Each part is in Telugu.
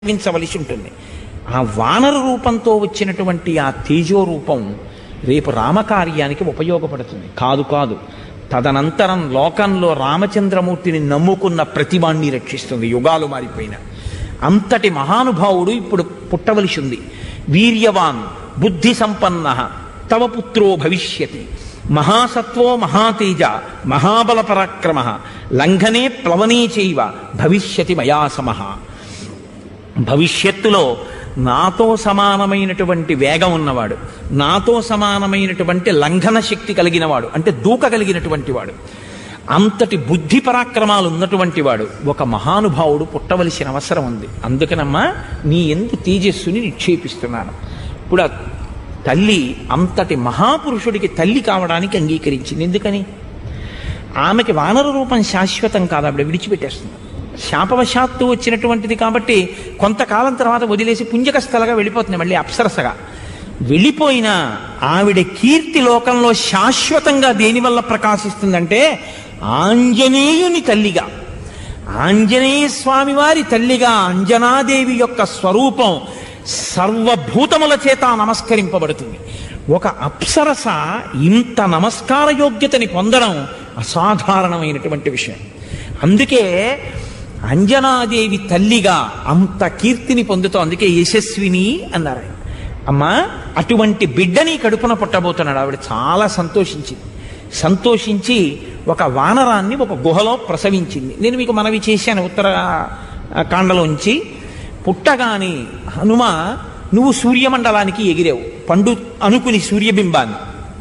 జీవించవలసి ఉంటుంది ఆ వానర రూపంతో వచ్చినటువంటి ఆ తేజో రూపం రేపు రామకార్యానికి ఉపయోగపడుతుంది కాదు కాదు తదనంతరం లోకంలో రామచంద్రమూర్తిని నమ్ముకున్న ప్రతివాణ్ణి రక్షిస్తుంది యుగాలు మారిపోయిన అంతటి మహానుభావుడు ఇప్పుడు పుట్టవలసి ఉంది వీర్యవాన్ బుద్ధి సంపన్న తవ పుత్రో భవిష్యతి మహాసత్వో మహాతేజ మహాబల పరాక్రమ లంఘనే ప్లవనే చైవ భవిష్యతి మయా సమః భవిష్యత్తులో నాతో సమానమైనటువంటి వేగం ఉన్నవాడు నాతో సమానమైనటువంటి లంఘన శక్తి కలిగినవాడు అంటే దూక కలిగినటువంటి వాడు అంతటి బుద్ధి పరాక్రమాలు ఉన్నటువంటి వాడు ఒక మహానుభావుడు పుట్టవలసిన అవసరం ఉంది అందుకనమ్మా నీ ఎందు తేజస్సుని నిక్షేపిస్తున్నాను ఇప్పుడు ఆ తల్లి అంతటి మహాపురుషుడికి తల్లి కావడానికి అంగీకరించింది ఎందుకని ఆమెకి వానర రూపం శాశ్వతం కాదు ఆవిడ విడిచిపెట్టేస్తుంది శాపవశాత్తు వచ్చినటువంటిది కాబట్టి కొంతకాలం తర్వాత వదిలేసి పుంజక స్థలగా వెళ్ళిపోతుంది మళ్ళీ అప్సరసగా వెళ్ళిపోయినా ఆవిడ కీర్తి లోకంలో శాశ్వతంగా దేనివల్ల ప్రకాశిస్తుందంటే ఆంజనేయుని తల్లిగా ఆంజనేయ స్వామి వారి తల్లిగా అంజనాదేవి యొక్క స్వరూపం సర్వభూతముల చేత నమస్కరింపబడుతుంది ఒక అప్సరస ఇంత నమస్కార యోగ్యతని పొందడం అసాధారణమైనటువంటి విషయం అందుకే అంజనాదేవి తల్లిగా అంత కీర్తిని పొందుతూ అందుకే యశస్విని అన్నారు ఆయన. అమ్మా అటువంటి బిడ్డని కడుపున పుట్టబోతున్నాడు ఆవిడ చాలా సంతోషించింది సంతోషించి ఒక వానరాన్ని ఒక గుహలో ప్రసవించింది నేను మీకు మనవి చేశాను ఉత్తర ఆ, కాండలోంచి పుట్టగాని హనుమ నువ్వు సూర్యమండలానికి ఎగిరావు పండు అనుకుని సూర్యబింబాన్ని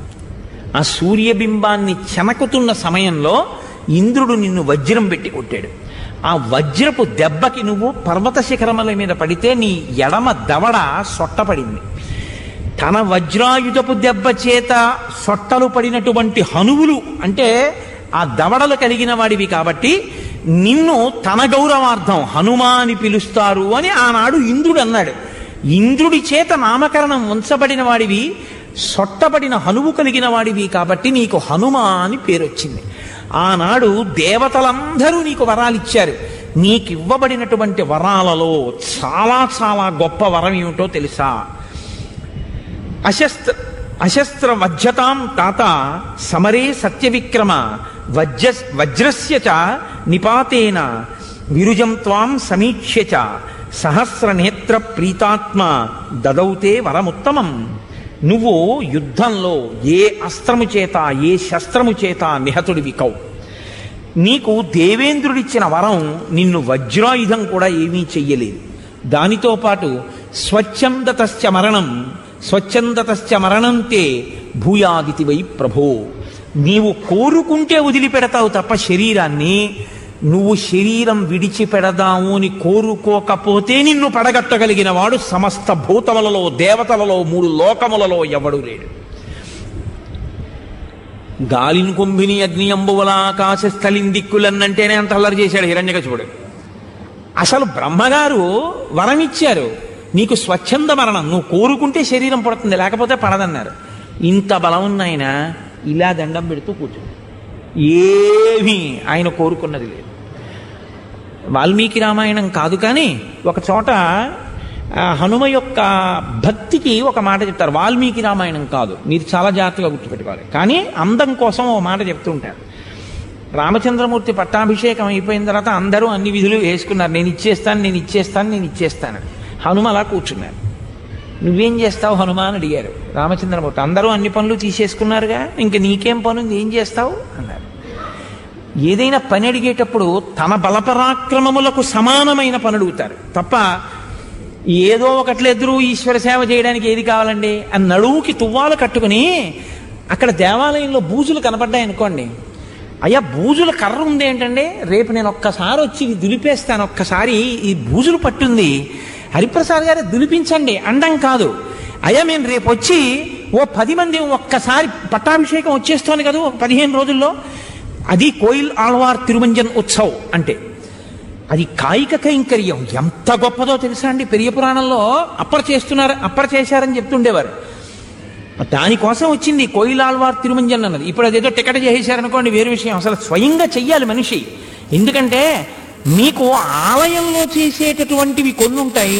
ఆ సూర్యబింబాన్ని చెనకుతున్న సమయంలో ఇంద్రుడు నిన్ను వజ్రం పెట్టి కొట్టాడు ఆ వజ్రపు దెబ్బకి నువ్వు పర్వత శిఖరముల మీద పడితే నీ ఎడమ దవడ సొట్టపడింది తన వజ్రాయుధపు దెబ్బ చేత సొట్టలు పడినటువంటి హనువులు అంటే ఆ దవడలు కలిగిన వాడివి కాబట్టి నిన్ను తన గౌరవార్థం హనుమా అని పిలుస్తారు అని ఆనాడు ఇంద్రుడు అన్నాడు ఇంద్రుడి చేత నామకరణం ఉంచబడిన వాడివి సొట్టబడిన హనువు కలిగిన వాడివి కాబట్టి నీకు హనుమ అని పేరు వచ్చింది ఆనాడు దేవతలందరూ నీకు వరాలిచ్చారు నీకివ్వబడినటువంటి వరాలలో చాలా చాలా గొప్ప వరం ఏమిటో తెలుసా అశస్త్ర అశస్త్ర వజ్రతాం తాత సమరే సత్యవిక్రమ వజ్ర వజ్రస్య చ నిపాతేన విరుజం త్వాం సమీక్ష్య చ సహస్ర నేత్ర ప్రీతాత్మ దదౌతే వరముత్తమం నువ్వు యుద్ధంలో ఏ అస్త్రము చేత ఏ శస్త్రము చేత నిహతుడివి కవు నీకు దేవేంద్రుడిచ్చిన వరం నిన్ను వజ్రాయుధం కూడా ఏమీ చెయ్యలేదు దానితో పాటు స్వచ్ఛందతశ్చ మరణం స్వచ్ఛందతశ్చ మరణంతే భూయాదితి వై ప్రభో నీవు కోరుకుంటే వదిలిపెడతావు తప్ప శరీరాన్ని నువ్వు శరీరం విడిచిపెడదాము అని కోరుకోకపోతే నిన్ను పడగట్టగలిగిన వాడు సమస్త భూతములలో దేవతలలో మూడు లోకములలో ఎవడు లేడు గాలిని కుంభిని అగ్ని అంబువల ఆకాశ స్థలిం దిక్కులన్నంటేనే అంత అల్లరి చేశాడు హిరణ్యకశిపుడు అసలు బ్రహ్మగారు వరం ఇచ్చారు నీకు స్వచ్ఛంద మరణం నువ్వు కోరుకుంటే శరీరం పడుతుంది లేకపోతే పడదన్నారు ఇంత బలం ఉన్న ఆయన ఇలా దండం పెడుతూ కూర్చుంది ఏమీ ఆయన కోరుకున్నది లేదు వాల్మీకి రామాయణం కాదు కానీ ఒక చోట ఆ, హనుమ యొక్క భక్తికి ఒక మాట చెప్తారు వాల్మీకి రామాయణం కాదు మీరు చాలా జాగ్రత్తగా గుర్తుపెట్టుకోవాలి కానీ అందం కోసం ఒక మాట చెప్తుంటారు రామచంద్రమూర్తి పట్టాభిషేకం అయిపోయిన తర్వాత అందరూ అన్ని విధులు వేసుకున్నారు నేను ఇచ్చేస్తాను నేను ఇచ్చేస్తాను నేను ఇచ్చేస్తాను హనుమ అలా కూర్చున్నారు నువ్వేం చేస్తావు హనుమ అని అడిగారు రామచంద్రమూర్తి అందరూ అన్ని పనులు తీసేసుకున్నారుగా ఇంక నీకేం పనుంది ఏం చేస్తావు అన్నారు ఏదైనా పని అడిగేటప్పుడు తన బలపరాక్రమములకు సమానమైన పని అడుగుతారు తప్ప ఏదో ఒకట్ల ఎదురు ఈశ్వర సేవ చేయడానికి ఏది కావాలండి ఆ నడువుకి తువ్వాలు కట్టుకుని అక్కడ దేవాలయంలో బూజులు కనపడ్డాయి అనుకోండి అయ్యా బూజుల కర్ర ఉంది ఏంటండి రేపు నేను ఒక్కసారి వచ్చి ఇది దులిపేస్తాను ఒక్కసారి ఈ బూజులు పట్టుంది హరిప్రసాద్ గారు దులిపించండి అండం కాదు అయ్యా మేము రేపు వచ్చి ఓ పది మంది ఒక్కసారి పట్టాభిషేకం వచ్చేస్తోంది కదా ఒక పదిహేను రోజుల్లో అది కోయిల్ ఆళ్వార్ తిరుమంజన్ ఉత్సవ్ అంటే అది కాయిక కైంకర్యం ఎంత గొప్పదో తెలుసా అండి పెరియ పురాణంలో అప్పర్ చేస్తున్నారు అప్పర్ చేశారని చెప్తుండేవారు దానికోసం వచ్చింది కోయిలాల్వార్ తిరుమంజన్ అన్నది ఇప్పుడు అదేదో టికెట్ చేసేశారనుకోండి వేరే విషయం అసలు స్వయంగా చెయ్యాలి మనిషి ఎందుకంటే మీకు ఆలయంలో చేసేటటువంటివి కొన్ని ఉంటాయి